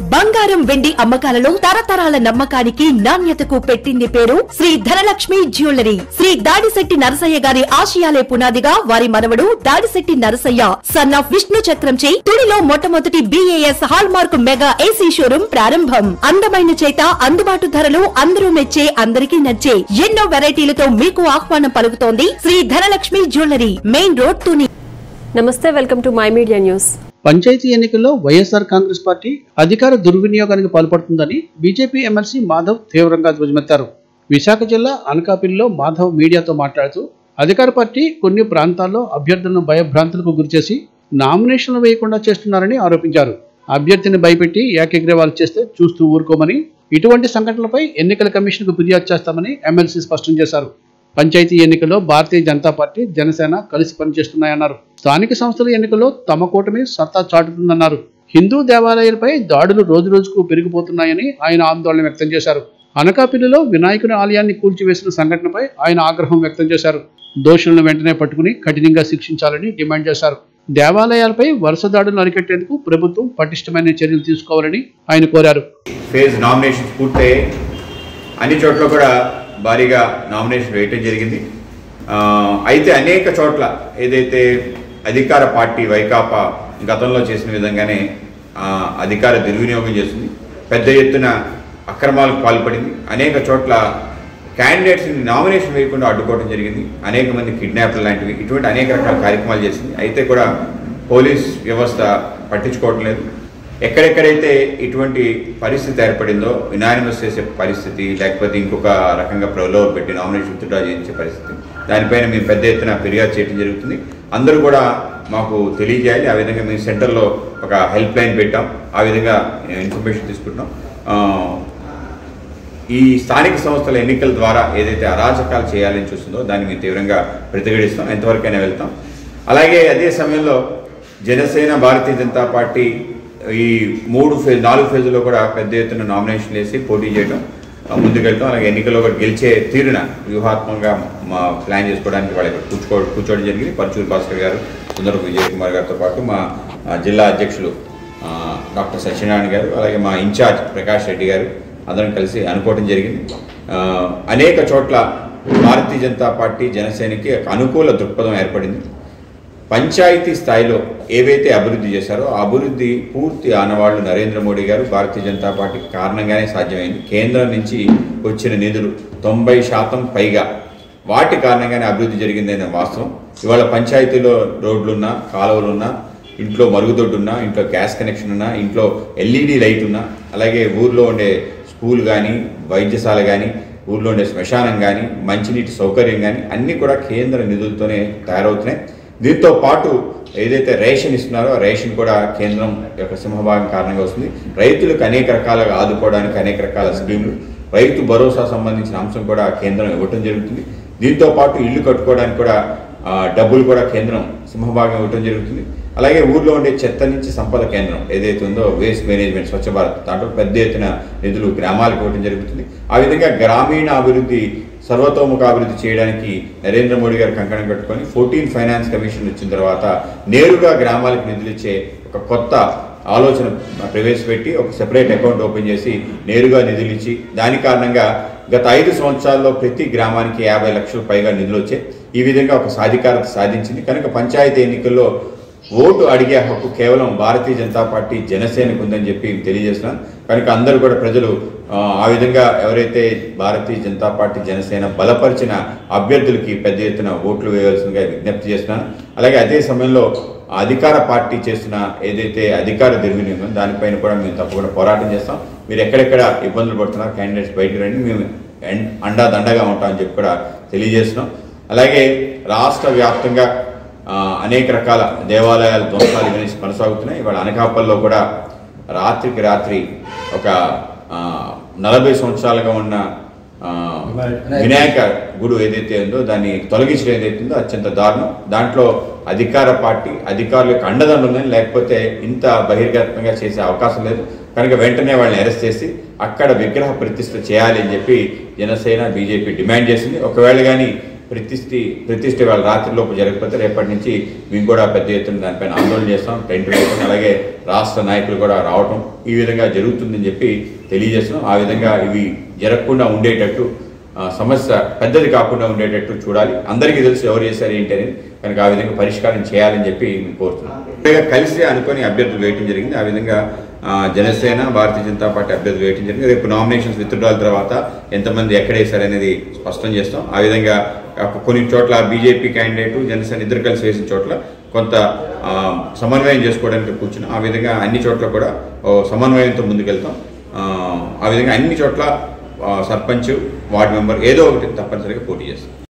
బంగారం వెండి అమ్మకాలలో తరతరాల నమ్మకానికి నాణ్యతకు పెట్టింది పేరు శ్రీ ధనలక్ష్మి జ్యువెలరీ శ్రీ దాడిశెట్టి నరసయ్య గారి ఆశయాలే పునాదిగా వారి మనవడు దాడిశెట్టి నరసయ్య సన్ ఆఫ్ విష్ణు చక్రంచే తుడిలో మొట్టమొదటి BAS hallmark mega AC showroom ప్రారంభం అందమైన చేత అందుబాటు ధరలు అందరూ మెచ్చే అందరికీ నచ్చే ఎన్నో వెరైటీలతో మీకు ఆహ్వానం పలుకుతోంది Shri Dhanalakshmi jewellery main road Tuni నమస్తే welcome to my media news పంచాయతీ ఎన్నికల్లో వైఎస్ఆర్ కాంగ్రెస్ పార్టీ అధికార దుర్వినియోగానికి పాల్పడుతుందని బీజేపీ ఎమ్మెల్సీ మాధవ్ తీవ్రంగా ధ్వజమెత్తారు విశాఖ జిల్లా అనకాపల్లిలో మాధవ్ మీడియాతో మాట్లాడుతూ అధికార పార్టీ కొన్ని ప్రాంతాల్లో అభ్యర్థులను భయభ్రాంతులకు గురిచేసి నామినేషన్లు వేయకుండా చేస్తున్నారని ఆరోపించారు అభ్యర్థిని భయపెట్టి ఏకగ్రీవాలు చేస్తే చూస్తూ ఊరుకోమని ఇటువంటి సంఘటనలపై ఎన్నికల కమిషన్కు ఫిర్యాదు చేస్తామని ఎమ్మెల్సీ స్పష్టం చేశారు పంచాయతీ ఎన్నికల్లో భారతీయ జనతా పార్టీ జనసేన కలిసి పనిచేస్తున్నాయన్నారు స్థానిక సంస్థల ఎన్నికల్లో తమ కూటమి సత్తా చాటుతుందన్నారు హిందూ దేవాలయాలపై దాడులు రోజురోజుకు పెరిగిపోతున్నాయని ఆయన ఆందోళన వ్యక్తం చేశారు అనకాపల్లిలో వినాయకుని ఆలయాన్ని కూల్చివేసిన సంఘటనపై ఆయన ఆగ్రహం వ్యక్తం చేశారు దోషులను వెంటనే పట్టుకుని కఠినంగా శిక్షించాలని డిమాండ్ చేశారు దేవాలయాలపై వరుస దాడులను అరికట్టేందుకు ప్రభుత్వం పటిష్టమైన చర్యలు తీసుకోవాలని ఆయన కోరారు ఫేజ్ నామినేషన్స్ పూర్తయ్యాయి అన్ని చోట్ల కూడా భారీగా నామినేషన్ వేయటం జరిగింది ఆ, అయితే అనేక చోట్ల ఏదైతే అధికార పార్టీ వైకాపా గతంలో చేసిన విధంగానే ఆ, అధికార దుర్వినియోగం చేస్తుంది పెద్ద ఎత్తున అక్రమాలకు పాల్పడింది అనేక చోట్ల క్యాండిడేట్స్ని నామినేషన్ వేయకుండా అడ్డుకోవడం జరిగింది అనేక మంది కిడ్నాప్లు లాంటివి ఇటువంటి అనేక రకాల కార్యక్రమాలు చేసింది అయితే కూడా పోలీస్ వ్యవస్థ పట్టించుకోవటం లేదు ఎక్కడెక్కడైతే ఇటువంటి పరిస్థితి ఏర్పడిందో వినానిమస్ చేసే పరిస్థితి లేకపోతే ఇంకొక రకంగా ప్రలోభ పెట్టి నామినేషన్ విత్డ్రా చేయించే పరిస్థితి దానిపైన మేము పెద్ద ఎత్తున ఫిర్యాదు చేయడం జరుగుతుంది అందరూ కూడా మాకు తెలియజేయాలి ఆ విధంగా మేము సెంటర్లో ఒక హెల్ప్ లైన్ పెట్టాం ఆ విధంగా ఇన్ఫర్మేషన్ తీసుకుంటాం ఆ, ఈ స్థానిక సంస్థల ఎన్నికల ద్వారా ఏదైతే అరాచకాలు చేయాలని చూస్తుందో దాన్ని మేము తీవ్రంగా ప్రతిఘటిస్తాం ఎంతవరకైనా వెళ్తాం అలాగే అదే సమయంలో జనసేన భారతీయ జనతా పార్టీ ఈ మూడు ఫేజ్ నాలుగు ఫేజుల్లో కూడా పెద్ద ఎత్తున నామినేషన్ వేసి పోటీ చేయడం ఆ, ముందుకెళ్తాం అలాగే ఎన్నికల్లో కూడా గెలిచే తీరున వ్యూహాత్మకంగా మా ప్లాన్ చేసుకోవడానికి వాళ్ళు ఇక్కడ కూర్చో కూర్చోవడం జరిగింది పరచూరి భాస్కర్ గారు సుందర విజయ్ కుమార్ గారితో పాటు మా ఆ, జిల్లా అధ్యక్షులు ఆ, డాక్టర్ సత్యనారాయణ గారు అలాగే మా ఇన్ఛార్జ్ ప్రకాష్ రెడ్డి గారు అందరం కలిసి అనుకోవడం జరిగింది ఆ, అనేక చోట్ల భారతీయ జనతా పార్టీ జనసేనకి ఒక అనుకూల దృక్పథం ఏర్పడింది పంచాయతీ స్థాయిలో ఏవైతే అభివృద్ధి చేశారో ఆ అభివృద్ధి పూర్తి ఆనవాళ్లు నరేంద్ర మోడీ గారు భారతీయ జనతా పార్టీ కారణంగానే సాధ్యమైంది కేంద్రం నుంచి వచ్చిన నిధులు తొంభై శాతం పైగా వాటి కారణంగానే అభివృద్ధి జరిగిందనే వాస్తవం ఇవాళ పంచాయతీలో రోడ్లున్నా కాలువలున్నా ఇంట్లో మరుగుదొడ్డు ఉన్నా ఇంట్లో గ్యాస్ కనెక్షన్ ఉన్నా ఇంట్లో ఎల్ఈడి లైట్ ఉన్నా అలాగే ఊర్లో ఉండే స్కూల్ కానీ వైద్యశాల కానీ ఊర్లో ఉండే శ్మశానం కానీ మంచినీటి సౌకర్యం కానీ అన్నీ కూడా కేంద్ర నిధులతోనే తయారవుతున్నాయి దీంతో పాటు ఏదైతే రేషన్ ఇస్తున్నారో ఆ రేషన్ కూడా కేంద్రం యొక్క సింహభాగం కారణంగా వస్తుంది రైతులకు అనేక రకాలుగా ఆదుకోవడానికి అనేక రకాల స్కీములు రైతు భరోసా సంబంధించిన అంశం కూడా కేంద్రం ఇవ్వటం జరుగుతుంది దీంతో పాటు ఇల్లు కట్టుకోవడానికి కూడా ఆ, డబ్బులు కూడా కేంద్రం సింహభాగం ఇవ్వటం జరుగుతుంది అలాగే ఊర్లో ఉండే చెత్త నుంచి సంపద కేంద్రం ఏదైతే ఉందో వేస్ట్ మేనేజ్మెంట్ స్వచ్ఛ భారత్ దాంట్లో పెద్ద ఎత్తున నిధులు గ్రామాలకు ఇవ్వడం జరుగుతుంది ఆ విధంగా గ్రామీణ అభివృద్ధి సర్వతోముఖ అభివృద్ధి చేయడానికి నరేంద్ర మోడీ గారు కంకణం కట్టుకొని ఫోర్టీన్ ఫైనాన్స్ కమిషన్ వచ్చిన తర్వాత నేరుగా గ్రామాలకు నిధులు ఇచ్చే ఒక కొత్త ఆలోచన ప్రవేశపెట్టి ఒక సెపరేట్ అకౌంట్ ఓపెన్ చేసి నేరుగా నిధులు ఇచ్చి దాని కారణంగా గత ఐదు సంవత్సరాల్లో ప్రతి గ్రామానికి యాభై లక్షల పైగా నిధులు వచ్చాయి ఈ విధంగా ఒక సాధికారత సాధించింది కనుక పంచాయతీ ఎన్నికల్లో ఓటు అడిగే హక్కు కేవలం భారతీయ జనతా పార్టీ జనసేనకు ఉందని చెప్పి తెలియజేస్తున్నాను కనుక అందరూ కూడా ప్రజలు ఆ, ఆ విధంగా ఎవరైతే భారతీయ జనతా పార్టీ జనసేన బలపరిచిన అభ్యర్థులకి పెద్ద ఎత్తున ఓట్లు వేయవలసిందిగా విజ్ఞప్తి చేస్తున్నాను అలాగే అదే సమయంలో అధికార పార్టీ చేస్తున్న ఏదైతే అధికార దుర్వినియోగం దానిపైన కూడా మేము తప్పకుండా పోరాటం చేస్తాం మీరు ఎక్కడెక్కడ ఇబ్బందులు పడుతున్నారు క్యాండిడేట్స్ బయటకు రండి మేము ఎన్- అండా దండగా ఉంటామని చెప్పి కూడా తెలియజేస్తున్నాం అలాగే రాష్ట్ర వ్యాప్తంగా ఆ, అనేక రకాల దేవాలయాల ధ్వంసాలు ఇవన్నీ కొనసాగుతున్నాయి ఇవాళ అనకాపల్లో కూడా రాత్రికి రాత్రి ఒక ఆ, నలభై సంవత్సరాలుగా ఉన్న ఆ, వినాయక గుడు ఏదైతే ఉందో దాన్ని తొలగించడం ఏదైతే ఉందో అత్యంత దారుణం దాంట్లో అధికార పార్టీ అధికారుల యొక్క అండదండ ఉందని లేకపోతే ఇంత బహిర్గతంగా చేసే అవకాశం లేదు కనుక వెంటనే వాళ్ళని అరెస్ట్ చేసి అక్కడ విగ్రహ ప్రతిష్ఠ చేయాలి అని చెప్పి జనసేన బీజేపీ డిమాండ్ చేసింది ఒకవేళ కానీ ప్రతిష్ఠి ప్రతిష్ఠ వాళ్ళ రాత్రిలోపు జరగకపోతే రేపటి నుంచి మేము కూడా పెద్ద ఎత్తున దానిపైన ఆందోళన చేస్తాం టెంట్ వేస్తాం అలాగే రాష్ట్ర నాయకులు కూడా రావటం ఈ విధంగా జరుగుతుందని చెప్పి తెలియజేస్తున్నాం ఆ విధంగా ఇవి జరగకుండా ఉండేటట్టు ఆ, సమస్య పెద్దది కాకుండా ఉండేటట్టు చూడాలి అందరికీ తెలుసు ఎవరు చేశారు ఏంటి అనేది కనుక ఆ విధంగా పరిష్కారం చేయాలని చెప్పి మేము కోరుతున్నాం ఇలాగ కలిసి అనుకొని అభ్యర్థులు వేయటం జరిగింది ఆ విధంగా ఆ, జనసేన భారతీయ జనతా పార్టీ అభ్యర్థులు వేయటం జరిగింది రేపు నామినేషన్స్ విత్డ్రాల తర్వాత ఎంతమంది ఎక్కడ వేశారు అనేది స్పష్టం చేస్తాం ఆ విధంగా ఆ, కొన్ని చోట్ల బీజేపీ క్యాండిడేట్ జనసేన ఇద్దరు కలిసి వేసిన చోట్ల కొంత ఆ, సమన్వయం చేసుకోవడానికి కూర్చున్నాం ఆ విధంగా అన్ని చోట్ల కూడా ఓ సమన్వయంతో ముందుకెళ్తాం ఆ, ఆ విధంగా అన్ని చోట్ల ఆ, సర్పంచ్ వార్డు మెంబర్ ఏదో ఒకటి తప్పనిసరిగా పోటీ చేస్తాం